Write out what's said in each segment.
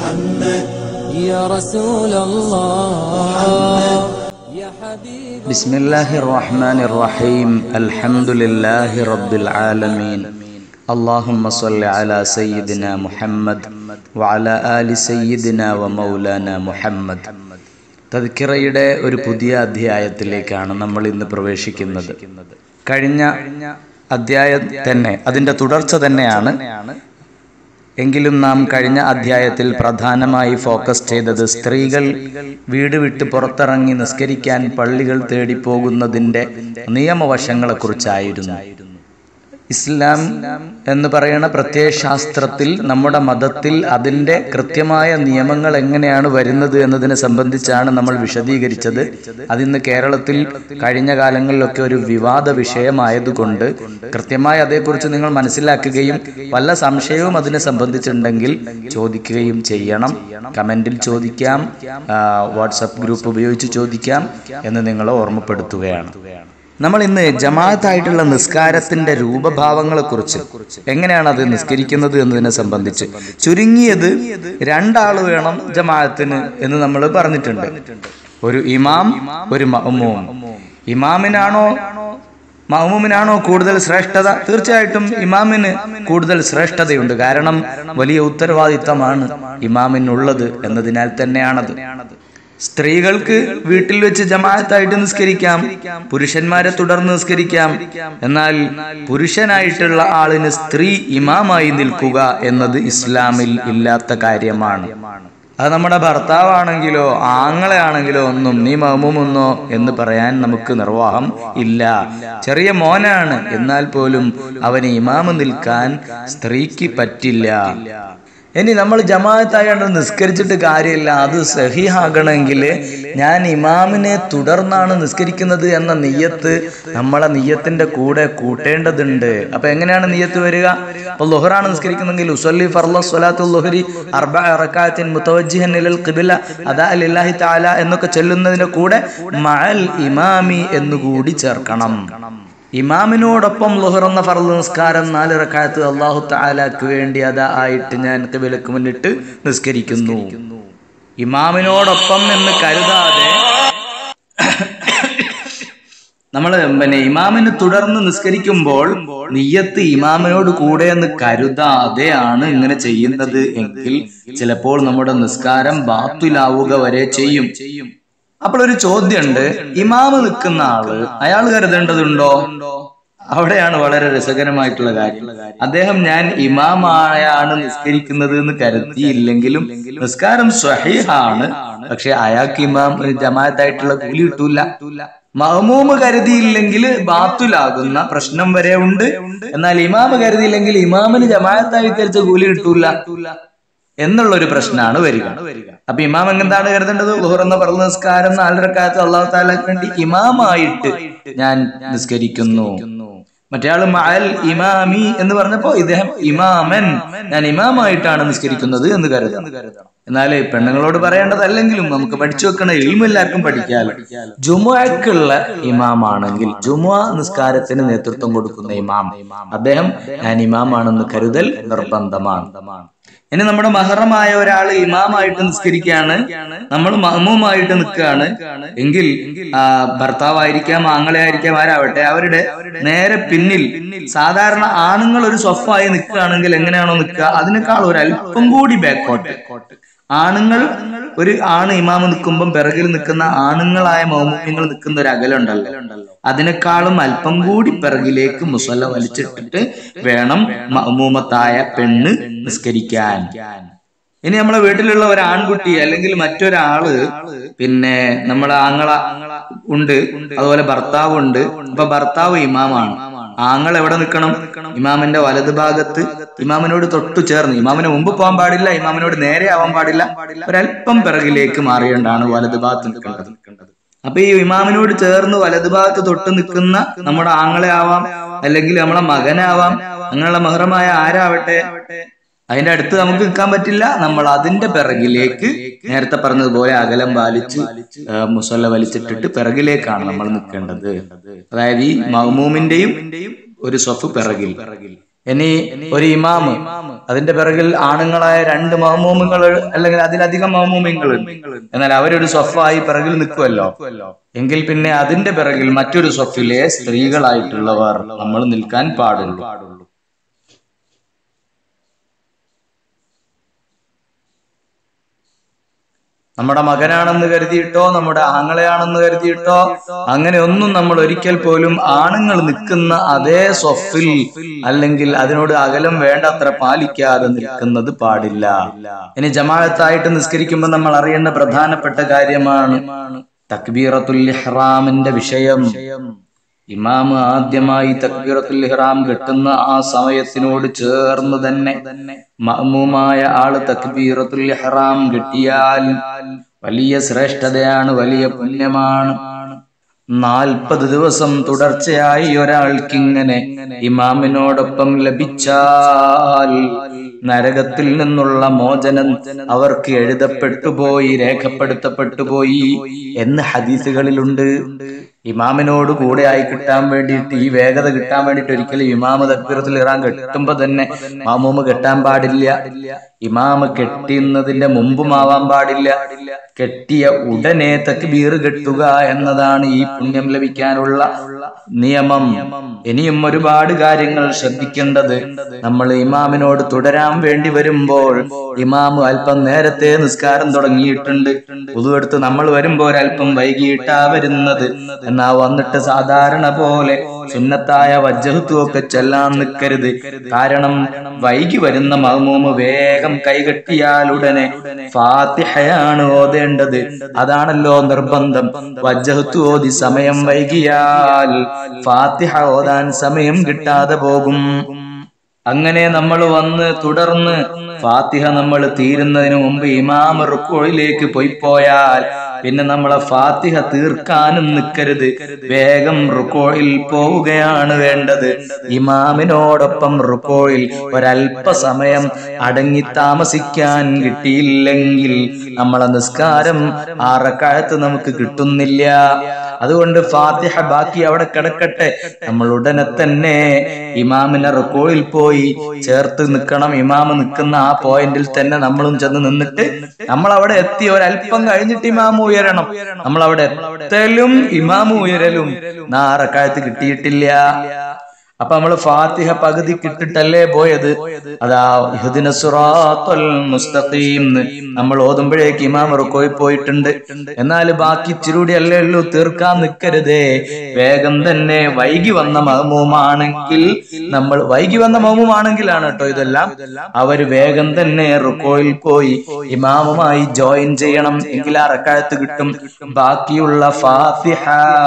يا رسول الله يا حبيب بسم الله الرحمن الرحيم الحمد لله رب العالمين اللهم صل على سيدنا محمد وعلى آل سيدنا ومولانا محمد തദ്ക്കിറയുടെ ഒരു പുതിയ അധ്യായത്തിലേക്കാണ് നമ്മൾ ഇന്ന് പ്രവേശിക്കുന്നത് കഴിഞ്ഞ അധ്യായം തന്നെ അതിന്റെ തുടർച്ച തന്നെയാണ് എങ്കിലും നാം കഴിഞ്ഞ അധ്യായത്തിൽ പ്രധാനമായി ഫോക്കസ് ചെയ്തത് സ്ത്രീകൾ വീട് വിട്ട് പുറത്തിറങ്ങി നിസ്കരിക്കാൻ പള്ളികൾ തേടി പോകുന്നതിന്റെ നിയമവശങ്ങളെക്കുറിച്ചായിരുന്നു ഇസ്ലാം എന്ന് പറയുന്ന പ്രത്യയശാസ്ത്രത്തിൽ നമ്മുടെ മതത്തിൽ അതിന്റെ കൃത്യമായ നിയമങ്ങൾ എങ്ങനെയാണ് വരുന്നത് എന്നതിനെ സംബന്ധിച്ചാണ് നമ്മൾ വിശദീകരിച്ചത് അതിന്ന് കേരളത്തിൽ കഴിഞ്ഞ കാലങ്ങളിലൊക്കെ ഒരു വിവാദ വിഷയമായതുകൊണ്ട് കൃത്യമായി അതേക്കുറിച്ച് നിങ്ങൾ മനസ്സിലാക്കുകയും വല്ല സംശയവും അതിനെ സംബന്ധിച്ചിട്ടുണ്ടെങ്കിൽ ചോദിക്കുകയും ചെയ്യണം കമന്റിൽ ചോദിക്കാം ആ, വാട്സപ്പ് ഗ്രൂപ്പ് ഉപയോഗിച്ച് ചോദിക്കാം എന്ന് നിങ്ങളെ ഓർമ്മപ്പെടുത്തുകയാണ് നമ്മൾ ഇന്ന് ജമാഅത്തായിട്ടുള്ള നിസ്കാരത്തിന്റെ രൂപഭാവങ്ങളെ കുറിച്ച് എങ്ങനെയാണ് അത് നിസ്കരിക്കുന്നത് എന്നതിനെ സംബന്ധിച്ച് ചുരുങ്ങിയത് രണ്ടാൾ വേണം ജമാഅത്തിന് എന്ന് നമ്മൾ പറഞ്ഞിട്ടുണ്ട് ഒരു ഇമാം ഒരു മഅ്മൂം ഇമാമിനാണോ മഹ്മൂമിനാണോ കൂടുതൽ ശ്രേഷ്ഠത തീർച്ചയായിട്ടും ഇമാമിന് കൂടുതൽ ശ്രേഷ്ഠതയുണ്ട് കാരണം വലിയ ഉത്തരവാദിത്തമാണ് ഇമാമിനുള്ളത് എന്നതിനാൽ തന്നെയാണത് സ്ത്രീകൾക്ക് വീട്ടിൽ വെച്ച് ജമാഅത്തായിട്ട് നിസ്കരിക്കാം പുരുഷന്മാരെ തുടർന്ന് നിസ്കരിക്കാം എന്നാൽ പുരുഷനായിട്ടുള്ള ആളിന് സ്ത്രീ ഇമാമായി നിൽക്കുക എന്നത് ഇസ്ലാമിൽ ഇല്ലാത്ത കാര്യമാണ് അത് നമ്മുടെ ഭർത്താവാണെങ്കിലോ ആങ്ങളെ ആണെങ്കിലോ ഒന്നും നീ മഹ്മൂമെന്നോ എന്ന് പറയാൻ നമുക്ക് നിർവാഹം ഇല്ല ചെറിയ മോനാണ് എന്നാൽ പോലും അവന് ഇമാമ് നിൽക്കാൻ സ്ത്രീക്ക് പറ്റില്ല ഇനി നമ്മൾ ജമാഅത്തായാണ്ട് നിസ്കരിച്ചിട്ട് കാര്യമില്ല അത് സഹിഹാകണമെങ്കിൽ ഞാൻ ഇമാമിനെ തുടർന്നാണ് നിസ്കരിക്കുന്നത് എന്ന നെയ്യത്ത് നമ്മളെ നെയ്യത്തിന്റെ കൂടെ കൂട്ടേണ്ടതുണ്ട് അപ്പൊ എങ്ങനെയാണ് നെയ്യത്ത് വരിക അപ്പൊ ലുഹറാണ് നിസ്കരിക്കുന്നെങ്കിൽ ഉസല്ലി ഫർല സ്വലാത്തു ലുഹരി അർബ റക്കാത്തിൻ മുത്തവജ്ജിഹൻ ഇലൽ ഖിബില അദാ ലില്ലാഹി തആല എന്നൊക്കെ ചൊല്ലുന്നതിന്റെ കൂടെ മഅൽ ഇമാമി എന്നുകൂടി ചേർക്കണം ഇമാമിനോടൊപ്പം ലുഹർ എന്ന ഫർദ് നിസ്കാരം നാല് റക്കായത്ത് അള്ളാഹു താലാക്ക് വേണ്ടി അതാ ആയിട്ട് ഞാൻ കിബിലക്ക് മുന്നിട്ട് നിസ്കരിക്കുന്നു ഇമാമിനോടൊപ്പം എന്ന് കരുതാതെ നമ്മൾ പിന്നെ ഇമാമിന് തുടർന്ന് നിസ്കരിക്കുമ്പോൾ നിയ്യത്ത് ഇമാമിനോട് കൂടെ എന്ന് കരുതാതെയാണ് ഇങ്ങനെ ചെയ്യുന്നത് എങ്കിൽ ചിലപ്പോൾ നമ്മുടെ നിസ്കാരം ബാത്തുലാവുക വരെ ചെയ്യും അപ്പോൾ ഒരു ചോദ്യമുണ്ട് ഇമാമ് നിൽക്കുന്ന ആള് അയാൾ കരുതേണ്ടതുണ്ടോ അവിടെയാണ് വളരെ രസകരമായിട്ടുള്ള കാര്യം അദ്ദേഹം ഞാൻ ഇമാമായാണ് നിസ്കരിക്കുന്നത് എന്ന് കരുതിയില്ലെങ്കിലും നിസ്കാരം സ്വഹീഹാണ് പക്ഷെ അയാൾക്ക് ഇമാം ജമാഅത്തായിട്ടുള്ള കൂലി കിട്ടൂല മഹമൂമ് കരുതിയില്ലെങ്കിൽ ബാത്തുലാകുന്ന പ്രശ്നം വരെ ഉണ്ട് എന്നാൽ ഇമാമ് കരുതിയില്ലെങ്കിൽ ഇമാമിന് ജമാഅത്തായി കരിച്ച കൂലി കിട്ടൂല എന്നുള്ള ഒരു പ്രശ്നമാണ് വരിക അപ്പൊ ഇമാം എന്താണ് കരുതേണ്ടത് ലുഹർ എന്ന പറഞ്ഞ നിസ്കാരം നാലരക്കാലത്ത് അള്ളാഹു താലാക്ക് വേണ്ടി ഇമാമായിട്ട് ഞാൻ നിസ്കരിക്കുന്നു മറ്റേയാള് മഅൽ ഇമാമി എന്ന് പറഞ്ഞപ്പോ ഇദ്ദേഹം ഇമാമൻ ഞാൻ ഇമാമായിട്ടാണ് നിസ്കരിക്കുന്നത് എന്ന് കരുതണം എന്നാൽ പെണ്ണുങ്ങളോട് പറയേണ്ടതല്ലെങ്കിലും നമുക്ക് പഠിച്ചു വെക്കണ ഇൽമ എല്ലാവർക്കും പഠിക്കാലോ ജുമുഅക്കുള്ള ഇമാമാണെങ്കിൽ ജുമുഅ നിസ്കാരത്തിന് നേതൃത്വം കൊടുക്കുന്ന ഇമാം അദ്ദേഹം ഞാൻ ഇമാമാണെന്ന് കരുതൽ നിർബന്ധമാണ് ഇനി നമ്മുടെ മഹറമായ ഒരാൾ ഇമാമായിട്ട് നിസ്കരിക്കുകയാണ് നമ്മൾ മഹ്മൂമായിട്ട് നിൽക്കുകയാണ് എങ്കിൽ ആ, ഭർത്താവായിരിക്കാം ആങ്ങളെ ആയിരിക്കാം ആരാവട്ടെ അവരുടെ നേരെ പിന്നിൽ സാധാരണ ആണുങ്ങൾ ഒരു സ്വഫായി നിൽക്കുകയാണെങ്കിൽ എങ്ങനെയാണോ നിൽക്കുക അതിനേക്കാൾ ഒരു അല്പം കൂടി ബാക്കോട്ട് ആണുങ്ങൾ ഒരു ആണ് ഇമാമ് നിൽക്കുമ്പം പിറകിൽ നിൽക്കുന്ന ആണുങ്ങളായ മൗമുമ്യങ്ങൾ നിൽക്കുന്ന ഒരു അകലുണ്ടല്ലോ അതിനേക്കാളും അല്പം കൂടി പിറകിലേക്ക് മുസല്ല വലിച്ചിട്ടിട്ട് വേണം മൗമൂമത്തായ പെണ്ണ് നിസ്കരിക്കാൻ ഇനി നമ്മളെ വീട്ടിലുള്ള ഒരു ആൺകുട്ടി അല്ലെങ്കിൽ മറ്റൊരാള് പിന്നെ നമ്മളെ ആങ്ങള ഉണ്ട് അതുപോലെ ഭർത്താവ് ഉണ്ട് അപ്പൊ ഭർത്താവ് ഇമാമാണ് ആങ്ങൾ എവിടെ നിൽക്കണം ഇമാമിന്റെ വലത് ഭാഗത്ത് ഇമാമിനോട് തൊട്ടു ചേർന്ന് ഇമാമിന് മുമ്പ് പോകാൻ പാടില്ല ഇമാമിനോട് നേരെ ആവാൻ പാടില്ല ഒരല്പം പിറകിലേക്ക് മാറിയോണ്ടാണ് വലത് ഭാഗത്ത് നിൽക്കേണ്ടത് അപ്പൊ ഈ ഇമാമിനോട് ചേർന്ന് വലത് ഭാഗത്ത് തൊട്ട് നിൽക്കുന്ന നമ്മുടെ ആങ്ങളെ ആവാം അല്ലെങ്കിൽ നമ്മളെ മകനാവാം അങ്ങനെയുള്ള മഹറമായ ആരാവട്ടെ അതിന്റെ അടുത്ത് നമുക്ക് നിൽക്കാൻ പറ്റില്ല നമ്മൾ അതിന്റെ പിറകിലേക്ക് നേരത്തെ പറഞ്ഞതുപോലെ അകലം പാലിച്ച് ആ, മുസല്ല വലിച്ചിട്ടിട്ട് പിറകിലേക്കാണ് നമ്മൾ നിൽക്കേണ്ടത് അതായത് ഈ മഹ്മൂമിന്റെയും ഒരു സ്വഫ് പിറകിൽ ഇനി ഒരു ഇമാമ് അതിന്റെ പിറകിൽ ആണുങ്ങളായ രണ്ട് മഹമൂമുകൾ അല്ലെങ്കിൽ അതിലധികം മഹമൂമിങ്ങൾ എന്നാൽ അവരൊരു സ്വഫായി പിറകിൽ നിൽക്കുമല്ലോ എങ്കിൽ പിന്നെ അതിന്റെ പിറകിൽ മറ്റൊരു സ്വഫിലെ സ്ത്രീകളായിട്ടുള്ളവർ നമ്മൾ നിൽക്കാൻ പാടുള്ളൂ നമ്മുടെ മകനാണെന്ന് കരുതിയിട്ടോ നമ്മുടെ ആങ്ങളെയാണെന്ന് കരുതിയിട്ടോ അങ്ങനെ ഒന്നും നമ്മൾ ഒരിക്കൽ പോലും ആണുങ്ങൾ നിൽക്കുന്ന അതേ സ്വഫിൽ അല്ലെങ്കിൽ അതിനോട് അകലം വേണ്ടത്ര പാലിക്കാതെ നിൽക്കുന്നത് പാടില്ല ഇനി ജമാഅത്തായിട്ട് നിസ്കരിക്കുമ്പോൾ നമ്മൾ അറിയേണ്ട പ്രധാനപ്പെട്ട കാര്യമാണ് തക്ബീറത്തുൽ ഇഹ്റാമിന്റെ വിഷയം ഇമാം ആദ്യമായി തക്ബീറത്തുൽ ഇഹ്റാം കെട്ടുന്ന ആ സമയത്തിനോട് ചേർന്ന് തന്നെ മഅ്മൂമായ ആള് തക്ബീറത്തുൽ ഇഹ്റാം കെട്ടിയാൽ വലിയ ശ്രേഷ്ഠതയാണ് വലിയ പുണ്യമാണ് നാൽപ്പത് ദിവസം തുടർച്ചയായി ഒരാൾക്കിങ്ങനെ ഇമാമിനോടൊപ്പം ലഭിച്ചാൽ നരകത്തിൽ നിന്നുള്ള മോചനം അവർക്ക് എഴുതപ്പെട്ടു പോയി രേഖപ്പെടുത്തപ്പെട്ടു പോയി എന്ന് ഹദീസുകളിലുണ്ട് ഇമാമിനോട് കൂടെ ആയി കിട്ടാൻ വേണ്ടിയിട്ട് ഈ വേഗത കിട്ടാൻ വേണ്ടിയിട്ട് ഒരിക്കലും ഇമാമ തക്ബീറത്തിൽ ഇറാൻ കെട്ടുമ്പോ തന്നെ മാമൂമ് കെട്ടാൻ പാടില്ല ഇമാമ് കെട്ടുന്നതിന്റെ മുമ്പുമാവാൻ പാടില്ല കെട്ടിയ ഉടനെ തക്ബീർ കെട്ടുക എന്നതാണ് ഈ പുണ്യം ലഭിക്കാനുള്ള നിയമം ഇനിയും ഒരുപാട് കാര്യങ്ങൾ ശ്രദ്ധിക്കേണ്ടത് നമ്മൾ ഇമാമിനോട് തുടരാൻ വേണ്ടി വരുമ്പോൾ ഇമാമ് അല്പം നേരത്തെ നിസ്കാരം തുടങ്ങിയിട്ടുണ്ട് പുതുവെടുത്ത് നമ്മൾ വരുമ്പോൾ അല്പം വൈകിട്ടാ വരുന്നത് എന്നാ വന്നിട്ട് സാധാരണ പോലെ സുന്നത്തായ വജ്ജഹത്വം ഒക്കെ ചെല്ലാൻ നിൽക്കരുത് കാരണം വൈകി വരുന്ന മഹ്മൂമ് വേഗം കൈകെട്ടിയാൽ ഉടനെ ഫാത്തിഹയാണ് ഓതേണ്ടത് അതാണല്ലോ നിർബന്ധം വജ്ജഹത്തു ഓതി സമയം വൈകിയാൽ ഫാത്തിഹ ഓതാൻ സമയം കിട്ടാതെ പോകും അങ്ങനെ നമ്മൾ വന്ന് തുടർന്ന് ഫാത്തിഹ നമ്മൾ തീരുന്നതിന് മുമ്പ് ഇമാമ റുക്കോയിലേക്ക് പോയി പോയാൽ പിന്നെ നമ്മളെ ഫാത്തിഹ തീർക്കാനും നിൽക്കരുത് വേഗം റുക്കോയിൽ പോവുകയാണ് വേണ്ടത് ഇമാമിനോടൊപ്പം റുക്കോയിൽ ഒരല്പസമയം അടങ്ങി താമസിക്കാൻ കിട്ടിയില്ലെങ്കിൽ നമ്മളെ നിസ്കാരം ആറക്കാലത്ത് നമുക്ക് കിട്ടുന്നില്ല അതുകൊണ്ട് ഫാത്തിഹ ബാക്കി അവിടെ കിടക്കട്ടെ നമ്മൾ ഉടനെ തന്നെ ഇമാമിനെ റുക്കോയിൽ പോയി ചേർത്ത് നിൽക്കണം ഇമാമ് നിൽക്കുന്ന ആ പോയിന്റിൽ തന്നെ നമ്മളും ചെന്ന് നിന്നിട്ട് നമ്മൾ അവിടെ എത്തി ഒരല്പം കഴിഞ്ഞിട്ട് ഇമാമ് ഉയരണം നമ്മൾ അവിടെ എത്തലും ഇമാമ് ഉയരലും നാറക്കാലത്ത് കിട്ടിയിട്ടില്ല അപ്പൊ നമ്മള് ഫാത്തിഹ പകുതി കിട്ടിട്ടല്ലേ പോയത് അതാ ഇഹ്ദിന സിറാത്തുൽ മുസ്തഖീം ന്ന് നമ്മൾ ഓതുമ്പോഴേക്ക് ഇമാം റുക്കോയി പോയിട്ടുണ്ട് എന്നാൽ ബാക്കി ഇച്ചിരൂടി അല്ലേ ഉള്ളൂ തീർക്കാൻ നിൽക്കരുതേ വേഗം തന്നെ വൈകി വന്ന മഹമൂമാണെങ്കിൽ നമ്മൾ വൈകി വന്ന മഹമൂമാണെങ്കിലാണ് കേട്ടോ ഇതെല്ലാം അവര് വേഗം തന്നെ റുക്കോയിൽ പോയി ഇമാമുമായി ജോയിൻ ചെയ്യണം എങ്കിൽ ആ റക്കായത്ത് കിട്ടും ബാക്കിയുള്ള ഫാത്തിഹ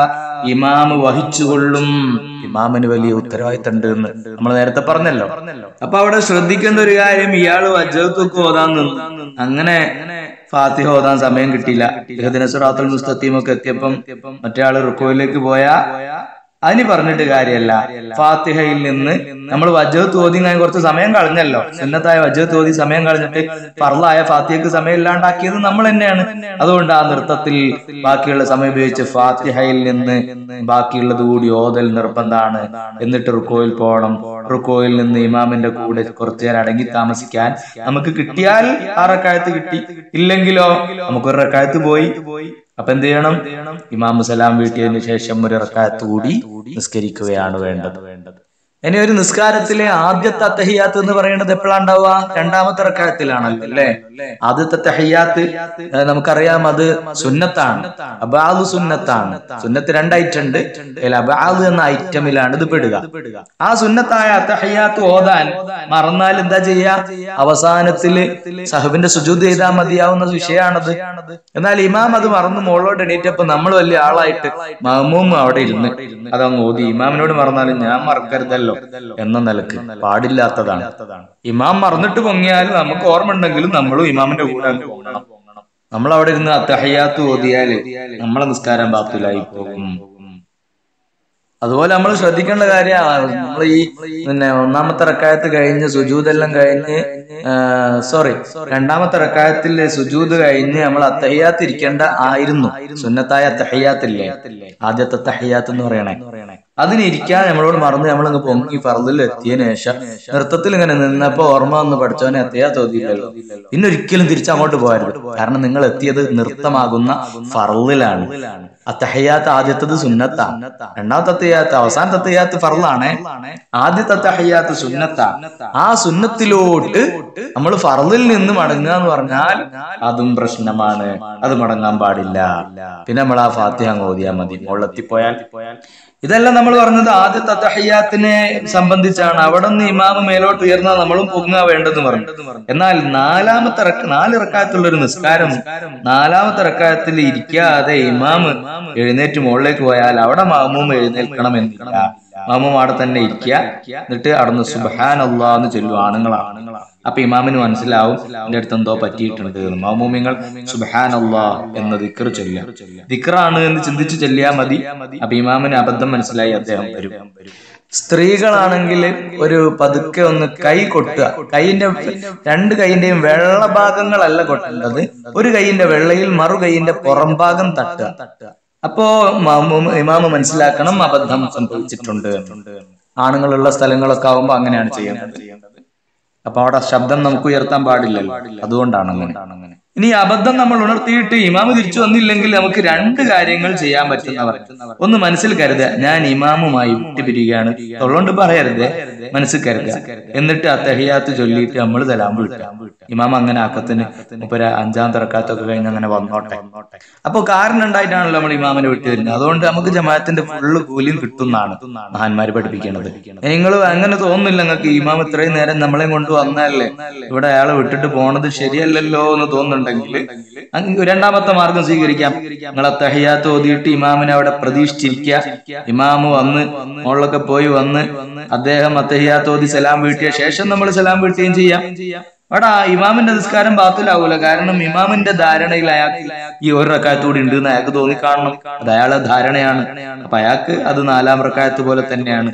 ഇമാമ് വഹിച്ചുകൊള്ളും ഇമാമിന് വലിയ ഉത്തരവാദിത്തമുണ്ട് എന്ന് നമ്മൾ നേരത്തെ പറഞ്ഞല്ലോ അപ്പൊ അവിടെ ശ്രദ്ധിക്കേണ്ട ഒരു കാര്യം ഇയാള് വജ്ജത്തൊക്കെ ഓതാൻ നിന്നു അങ്ങനെ ഫാത്തിഹ ഓതാൻ സമയം കിട്ടിയില്ല ഇഹദിന സുറാത്തുൽ മുസ്തഖീം ഒക്കെ എത്തിയപ്പം മറ്റേ ആള് റുക്കോയിലേക്ക് പോയാ അതിന് പറഞ്ഞിട്ട് കാര്യമല്ല ഫാത്തിഹയിൽ നിന്ന് നമ്മൾ വജ്ജത്ത് ഓതി ഞാൻ കുറച്ച് സമയം കളഞ്ഞല്ലോ സുന്നത്തായ വജ്ജത്ത് ഓതി സമയം കളഞ്ഞിട്ട് ഫർലായ ഫാത്തിഹക്ക് സമയം ഇല്ലാണ്ടാക്കിയത് നമ്മൾ തന്നെയാണ് അതുകൊണ്ട് ആ നൃത്തത്തിൽ ബാക്കിയുള്ള സമയം ഉപയോഗിച്ച് ഫാത്തിഹയിൽ നിന്ന് ബാക്കിയുള്ളത് കൂടി ഓതൽ നിർബന്ധമാണ് എന്നിട്ട് റുക്കോയിൽ പോകണം റുക്കോയിൽ നിന്ന് ഇമാമിന്റെ കൂടെ കുറച്ചു നേരം അടങ്ങി താമസിക്കാൻ നമുക്ക് കിട്ടിയാൽ ആ റക്കായത്ത് കിട്ടി ഇല്ലെങ്കിലോ നമുക്കൊരു റക്കായത്ത് പോയി അപ്പൊ എന്ത് ചെയ്യണം ഇമാം സലാം വീട്ടിയതിനു ശേഷം ഒരു റക്കായത്ത് കൂടി നിസ്കരിക്കുകയാണ് വേണ്ടത് ഇനി ഒരു നിസ്കാരത്തിലെ ആദ്യത്തെ തഹിയാത്ത് എന്ന് പറയുന്നത് എപ്പോഴാണ് ഉണ്ടാവുക രണ്ടാമത്തെ റക്കായത്തിലാണല്ലോ അല്ലേ ആദ്യത്തെ തഹിയാത്ത് ഏഹ് നമുക്കറിയാം അത് സുന്നത്താണ് അബാദ് സുന്നത്താണ് സുന്നത്ത് രണ്ട് ഐറ്റം ഉണ്ട് അതിൽ അബാദ് എന്ന ഐറ്റമിലാണ് ഇത് പെടുക ആ സുന്നത്തായ തഹിയാത്ത് ഓതാൻ മറന്നാൽ എന്താ ചെയ്യാ അവസാനത്തില് സഹബിന്റെ സുജൂത് ചെയ്താൽ മതിയാവുന്ന വിഷയമാണത് എന്നാൽ ഇമാം അത് മറന്ന് മോളോട് എണീറ്റപ്പോ നമ്മൾ വലിയ ആളായിട്ട് മഹമൂം അവിടെ ഇരുന്ന് അതങ്ങ് ഓതി ഇമാമിനോട് മറന്നാലും ഞാൻ മറക്കരുതല്ലോ എന്ന നിലക്ക് പാടില്ലാത്തതാണ് ഇമാം മറന്നിട്ട് പൊങ്ങിയാൽ നമുക്ക് ഓർമ്മ ഉണ്ടെങ്കിലും നമ്മളും ഇമാമിന്റെ കൂടെ അങ്ങ് പോകണം നമ്മൾ അവിടെ ഇരുന്ന് അത്തഹയ്യാത്ത് ഓതിയാല് നമ്മളെ നിസ്കാരം ബാത്തിലായി പോകും അതുപോലെ നമ്മൾ ശ്രദ്ധിക്കേണ്ട കാര്യമാണ് നമ്മൾ ഈ പിന്നെ ഒന്നാമത്തെ റക്കായത്ത് കഴിഞ്ഞ് സുജൂതെല്ലാം കഴിഞ്ഞ് സോറി രണ്ടാമത്തെ റക്കായത്തിൽ സുജൂത് കഴിഞ്ഞ് നമ്മൾ അത്തഹയ്യാത്ത് ഇരിക്കേണ്ട ആയിരുന്നു സുന്നത്തായ അത്തഹയ്യാത്തില്ലേ ആദ്യത്തെ തഹയ്യാത്ത് എന്ന് പറയണേ അതിനിരിക്കാൻ നമ്മളോട് മറന്ന് നമ്മളങ്ങ് പൊങ്ങി ഫറലിൽ എത്തിയതിനു ശേഷം നൃത്തത്തിൽ ഇങ്ങനെ നിന്നപ്പോ ഓർമ്മ വന്ന് പഠിച്ചവനെ എത്തിയാ തോന്നിയില്ലല്ലോ പിന്നെ ഒരിക്കലും തിരിച്ചങ്ങോട്ട് പോകരുത് കാരണം നിങ്ങൾ എത്തിയത് നൃത്തമാകുന്ന ഫറലിലാണ് അത്തഹയ്യാത്ത് ആദ്യത്തത് സുന്നത്താ രണ്ടാമത്തെ അത്തയ്യാത്ത് അവസാനത്തെ അത്തയ്യാത്ത് ഫറലാണ് ആദ്യത്തെ അത്തഹയ്യാത്ത് സുന്നത്താ ആ സുന്നത്തിലോട്ട് നമ്മൾ ഫറലിൽ നിന്ന് മടങ്ങുക എന്ന് പറഞ്ഞാൽ അതും പ്രശ്നമാണ് അത് മടങ്ങാൻ പാടില്ല പിന്നെ നമ്മൾ ആ ഫാത്തിഹ അങ്ങ് ഓതിയാൽ മതി മുകളിലെത്തിപ്പോയാൽ ഇതെല്ലാം നമ്മൾ പറഞ്ഞത് ആദ്യത്തെ അത്തഹയ്യാത്തിനെ സംബന്ധിച്ചാണ് അവിടെ നിന്ന് ഇമാമ് മേലോട്ട് ഉയർന്നാൽ നമ്മളും പൊങ്ങാ വേണ്ടെന്ന് പറഞ്ഞു എന്നാൽ നാലാമത്തെ റക്ക നാല് റക്കായത്തുള്ള ഒരു നിസ്കാരം നാലാമത്തെ റക്കായത്തിൽ ഇരിക്കാതെ ഇമാമ് എഴുന്നേറ്റ് മുകളിലേക്ക് പോയാൽ അവിടെ മാമൂം എഴുന്നേൽക്കണം എന്നില്ല മാമൂം അവിടെ തന്നെ ഇരിക്കുക എന്നിട്ട് അവിടുന്ന് സുബഹാൻ എന്ന് ചൊല്ലും ആണുങ്ങളാണ് അപ്പൊ ഇമാമിന് മനസ്സിലാവും എന്റെ അടുത്ത് എന്തോ പറ്റിയിട്ടുണ്ട് എന്ന്. മാമൂമിങ്ങൾ സുബഹാൻ എന്ന ദിക്ർ ചൊല്ലുക ദിക്റാണ് എന്ന് ചിന്തിച്ച് ചെല്ലിയാൽ മതി അപ്പൊ ഇമാമിന് അബദ്ധം മനസ്സിലായി അദ്ദേഹം വരും സ്ത്രീകളാണെങ്കിൽ ഒരു പതുക്കെ ഒന്ന് കൈ കൊട്ടുക കൈയിന്റെ രണ്ട് കൈയിന്റെയും വെള്ള ഭാഗങ്ങളല്ല കൊട്ടേണ്ടത് ഒരു കൈയിന്റെ വെള്ളയിൽ മറു കൈയിന്റെ പുറം ഭാഗം തട്ടുക അപ്പോ മാമൂ- ഇമാമ് മനസ്സിലാക്കണം അബദ്ധം സംഭവിച്ചിട്ടുണ്ട് ആണുങ്ങളുള്ള സ്ഥലങ്ങളൊക്കെ ആവുമ്പോ അങ്ങനെയാണ് ചെയ്യുന്നത് അപ്പൊ അവിടെ ശബ്ദം നമുക്ക് ഉയർത്താൻ പാടില്ലല്ലോ അതുകൊണ്ടാണ് അങ്ങനെ ഇനി ഈ അബദ്ധം നമ്മൾ ഉണർത്തിയിട്ട് ഇമാമ് തിരിച്ചു വന്നില്ലെങ്കിൽ നമുക്ക് രണ്ട് കാര്യങ്ങൾ ചെയ്യാൻ പറ്റുന്നവർ ഒന്ന് മനസ്സിൽ കരുതുക ഞാൻ ഇമാമുമായി വിട്ടുപിരിയുകയാണ് തൊള്ളോണ്ട് പറയരുത് മനസ്സിൽ കരുതുക എന്നിട്ട് അത്തഹിയാത്ത് ചൊല്ലിയിട്ട് നമ്മൾ തലാം വിട്ടുക ഇമാം അങ്ങനെ ആക്കത്തിന് മുപ്പര അഞ്ചാം തിറക്കാത്തൊക്കെ കഴിഞ്ഞ് അങ്ങനെ വന്നോട്ടെ അപ്പൊ കാരണം ഉണ്ടായിട്ടാണല്ലോ നമ്മൾ ഇമാമിനെ വിട്ടു വരുന്നത് അതുകൊണ്ട് നമുക്ക് ജമാഅത്തിന്റെ ഫുള്ള് കൂലിയും കിട്ടുന്നതാണ് മഹാന്മാര് പഠിപ്പിക്കേണ്ടത് നിങ്ങൾ അങ്ങനെ തോന്നുന്നില്ല നിങ്ങൾക്ക് ഇമാം ഇത്രയും നേരം നമ്മളെ കൊണ്ട് വന്നതല്ലേ ഇവിടെ അയാളെ വിട്ടിട്ട് പോണത് ശരിയല്ലല്ലോ എന്ന് തോന്നുന്നുണ്ടെങ്കിൽ അങ്ങ് രണ്ടാമത്തെ മാർഗം സ്വീകരിക്കാം നിങ്ങൾ തഹയ്യാത്ത് ഓതിയിട്ട് ഇമാമിനെ അവിടെ പ്രതീക്ഷിച്ചിരിക്കുക ഇമാമ് വന്ന് മുകളിലൊക്കെ പോയി വന്ന് അദ്ദേഹം അത്തഹിയാത്ത് ഓതി സലാം വീട്ടിയ ശേഷം നമ്മൾ സലാം വീട്ടുകയും ചെയ്യാം അവിടെ ആ ഇമാമിന്റെ നിസ്കാരം ബാത്തിലാവൂല കാരണം ഇമാമിന്റെ ധാരണയിൽ അയാൾക്ക് ഈ ഒരു റക്കായത്തൂടി ഉണ്ട് എന്ന് അയാൾക്ക് തോന്നിക്കാണണം അത് അയാളെ ധാരണയാണ് അപ്പൊ അയാൾക്ക് അത് നാലാം റക്കായത്ത് പോലെ തന്നെയാണ്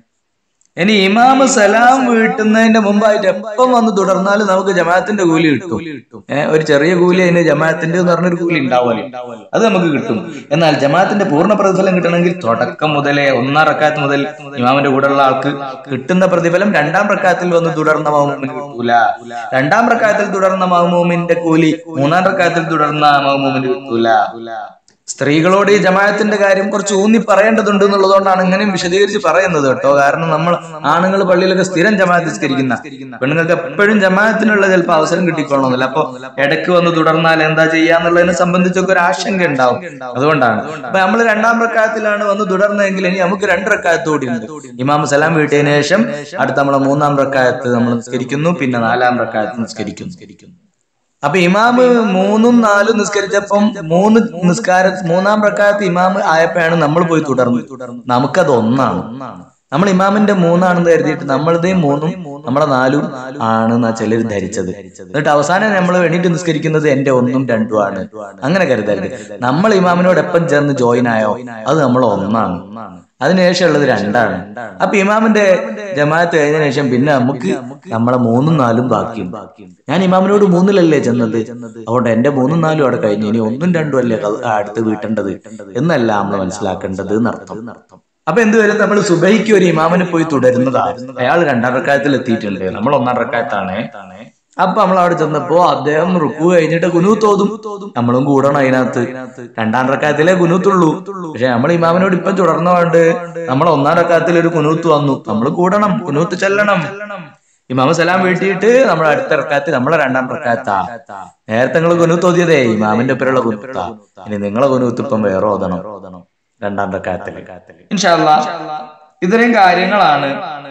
ഇനി ഇമാമ് സലാം വീട്ടുന്നതിന്റെ മുമ്പായിട്ട് എപ്പം വന്ന് തുടർന്നാലും നമുക്ക് ജമാഅത്തിന്റെ കൂലി കിട്ടും ഏഹ് ഒരു ചെറിയ കൂലി അതിന് ജമാഅത്തിന്റെ എന്ന് പറഞ്ഞൊരു കൂലി ഉണ്ടാവുമല്ലോ അത് നമുക്ക് കിട്ടും എന്നാൽ ജമാഅത്തിന്റെ പൂർണ്ണ പ്രതിഫലം കിട്ടണമെങ്കിൽ തുടക്കം മുതലേ ഒന്നാം റക്കാത്ത് മുതൽ ഇമാമിന്റെ കൂടെയുള്ള ആൾക്ക് കിട്ടുന്ന പ്രതിഫലം രണ്ടാം റക്കാത്തിൽ വന്ന് തുടർന്ന മഹമൂമിന് കിട്ടൂല രണ്ടാം റക്കാത്തിൽ തുടർന്ന മഹമൂമിന്റെ കൂലി മൂന്നാം റക്കാത്തിൽ തുടർന്ന മഹമൂമിന് കിട്ടൂല സ്ത്രീകളോട് ഈ ജമാഅത്തിന്റെ കാര്യം കുറച്ച് ഊന്നി പറയേണ്ടതുണ്ട് എന്നുള്ളതുകൊണ്ടാണ് ഇങ്ങനെയും വിശദീകരിച്ച് പറയുന്നത് കേട്ടോ കാരണം നമ്മൾ ആണുങ്ങൾ പള്ളിയിലൊക്കെ സ്ഥിരം ജമാഅത്ത് നിസ്കരിക്കുന്ന പെണ്ണുങ്ങൾക്ക് എപ്പോഴും ജമാഅത്തിനുള്ള ചിലപ്പോൾ അവസരം കിട്ടിക്കൊള്ളണമെന്നില്ല അപ്പൊ ഇടയ്ക്ക് വന്ന് തുടർന്നാൽ എന്താ ചെയ്യാന്നുള്ളതിനെ സംബന്ധിച്ചൊക്കെ ഒരു ആശങ്ക ഉണ്ടാവും അതുകൊണ്ടാണ് അപ്പൊ നമ്മൾ രണ്ടാം റക്കായത്തിലാണ് വന്ന് തുടർന്നതെങ്കിൽ ഇനി നമുക്ക് രണ്ട് റക്കായത്ത് കൂടി ഉണ്ട് ഇമാം സലാം വീട്ടിയതിനു ശേഷം അടുത്ത നമ്മളെ മൂന്നാം റക്കായത്ത് നമ്മൾ നിസ്കരിക്കുന്നു പിന്നെ നാലാം റക്കായത്ത് നിസ്കരിക്കുന്നു അപ്പൊ ഇമാമ് മൂന്നും നാലും നിസ്കരിച്ചപ്പം മൂന്ന് നിസ്കാര മൂന്നാം പ്രക്കാരത്ത് ഇമാമ് ആയപ്പോഴാണ് നമ്മൾ പോയി തുടർന്ന് നമുക്കത് ഒന്നാണ് നമ്മൾ ഇമാമിന്റെ മൂന്നാണെന്ന് കരുതിയിട്ട് നമ്മളുടെയും മൂന്നും നമ്മളെ നാലും ആണെന്നാ ചിലർ ധരിച്ചത് എന്നിട്ട് അവസാനം നമ്മൾ എണീറ്റ് നിസ്കരിക്കുന്നത് എന്റെ ഒന്നും രണ്ടും ആണ് അങ്ങനെ കരുതരുത് നമ്മൾ ഇമാമിനോട് എപ്പം ചേർന്ന് ജോയിൻ ആയോ അത് നമ്മൾ ഒന്നാണ് അതിനുശേഷം ഉള്ളത് രണ്ടാണ് അപ്പൊ ഇമാമിന്റെ ജമാഅത്ത് കഴിഞ്ഞതിന് ശേഷം പിന്നെ നമുക്ക് നമ്മളെ മൂന്നും നാലും ബാക്കിയുണ്ട് ഞാൻ ഇമാമിനോട് മൂന്നിലല്ലേ ചെന്നത് അതുകൊണ്ട് എന്റെ മൂന്നും നാലും അവിടെ കഴിഞ്ഞു ഇനി ഒന്നും രണ്ടും അല്ലേ ക- അടുത്ത് വീട്ടേണ്ടത് എന്നല്ല നമ്മൾ മനസ്സിലാക്കേണ്ടത് എന്നർത്ഥം അപ്പൊ എന്തുവരും നമ്മൾ സുബൈക്ക് ഒരു ഇമാമിനെ പോയി തുടരുന്നതാണ് അയാൾ രണ്ടാം റക്കായത്തിൽ എത്തിയിട്ടുണ്ട് നമ്മൾ ഒന്നാം റക്കായത്താണ് അപ്പൊ നമ്മൾ അവിടെ ചെന്നപ്പോ അദ്ദേഹം റുക്കു കഴിഞ്ഞിട്ട് കുനൂത്തോതും നമ്മളും കൂടണം അതിനകത്ത് രണ്ടാം റക്കായത്തിലെ കുനൂത്തുള്ളൂ പക്ഷെ നമ്മൾ ഇമാമിനോട് ഇപ്പം തുടർന്നുകൊണ്ട് നമ്മൾ ഒന്നാം റക്കായത്തിൽ ഒരു കുനൂത്ത് വന്നു നമ്മൾ കൂടണം കുനൂത്ത് ചെല്ലണം ഇമാമ സലാം വീട്ടിയിട്ട് നമ്മൾ അടുത്ത റക്കാത്ത് നമ്മളെ രണ്ടാം റക്കാത്താ നേരത്തെ നിങ്ങൾ കുനൂത്ത് ഓതിയതേ ഇമാമിന്റെ ഒപ്പരുള്ള കുനൂത്താ ഇനി നിങ്ങളെ കുനൂത്ത് ഇപ്പം വേറെ ഓതണം രണ്ടാം റക്കാത്തിൽ ഇൻഷാല്ല ഇത്രയും കാര്യങ്ങളാണ്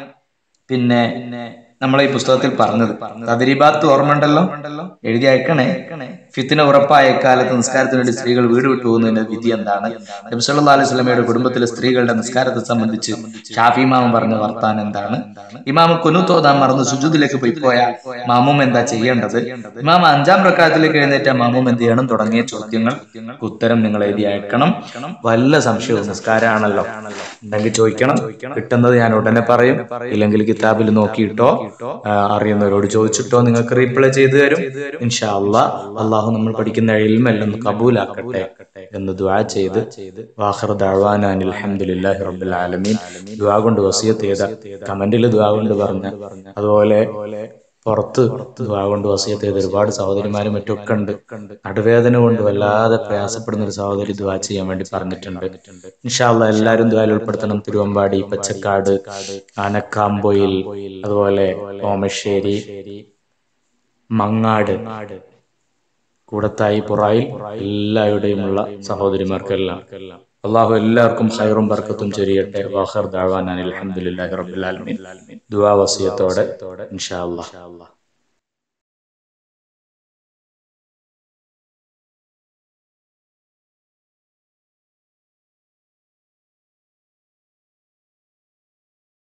പിന്നെ നമ്മളെ ഈ പുസ്തകത്തിൽ പറഞ്ഞത് തദരീബാത്ത് ഓർമ്മയുണ്ടല്ലോ എഴുതി അയക്കണേ ഫിത്തിന ഉറപ്പായ കാലത്ത് നിസ്കാരത്തിന് വേണ്ടി സ്ത്രീകൾ വീട് വിട്ടു പോകുന്നതിന്റെ വിധി എന്താണ് നബിസല്ലാ അലൈഹി സ്വലമയുടെ കുടുംബത്തിലെ സ്ത്രീകളുടെ നിസ്കാരത്തെ സംബന്ധിച്ച് ഷാഫി ഇമാമം പറഞ്ഞ വർത്താനം എന്താണ് ഇമാമ കുനുത്തോതാൻ മറന്ന് സുജുദിലേക്ക് പോയി പോയ മാമും എന്താ ചെയ്യേണ്ടത് ഇമാമ അഞ്ചാം പ്രക്കാരത്തിലേക്ക് എഴുന്നേറ്റ മാമും എന്ത് ചെയ്യണം തുടങ്ങിയ ചോദ്യങ്ങൾക്ക് ഉത്തരം നിങ്ങൾ എഴുതി അയക്കണം വല്ല സംശയവും നിസ്കാരമാണല്ലോ ഉണ്ടെങ്കിൽ ചോദിക്കണം കിട്ടുന്നത് ഞാൻ ഉടനെ പറയും ഇല്ലെങ്കിൽ കിതാബിൽ നോക്കിയിട്ടോ ആ, അറിയുന്നവരോട് ചോദിച്ചിട്ടോ നിങ്ങൾക്ക് റീപ്ലൈ ചെയ്തു തരും ഇൻഷാ അല്ലാ അള്ളാഹു നമ്മൾ പഠിക്കുന്ന എല്ലാം ഒന്ന് കബൂലാക്കട്ടെ എന്ന് ദുആ ചെയ്ത് വാഖിർ ദഅവാന അനിൽ ഹംദുലില്ലാഹി റബ്ബിൽ ആലമീൻ ദുആ കൊണ്ട് വസിയത്ത് ചെയ്ത കമന്റിൽ ദുആ കൊണ്ട് പറഞ്ഞ അതുപോലെ പുറത്ത് ദുആ കൊണ്ട് വസിയത്ത് ചെയ്ത ഒരുപാട് സഹോദരിമാരും മറ്റൊക്കെ ഉണ്ട് നടുവേദന കൊണ്ട് വല്ലാതെ പ്രയാസപ്പെടുന്ന ഒരു സഹോദരി ദുആ ചെയ്യാൻ വേണ്ടി പറഞ്ഞിട്ടുണ്ട് ഇൻഷാല്ല എല്ലാവരും ദുആയിൽ ഉൾപ്പെടുത്തണം തിരുവമ്പാടി പച്ചക്കാട് ആനക്കാമ്പൊയിൽ അതുപോലെ ഓമശ്ശേരി മങ്ങാട് കൂടത്തായി പുറായിൽ എല്ലാവരുടെയുമുള്ള സഹോദരിമാർക്കെല്ലാം അള്ളാഹു എല്ലാവർക്കും ഹൈറും ബർക്കത്തും ചൊരിയട്ടെ വാഹർ ദാവാൻ അനിൽ അലഹമുല്ലാഹി റബ്ബിൽ ആലമീൻ ദുആ വസിയത്തോടെ ഇൻഷാ അല്ലാഹ്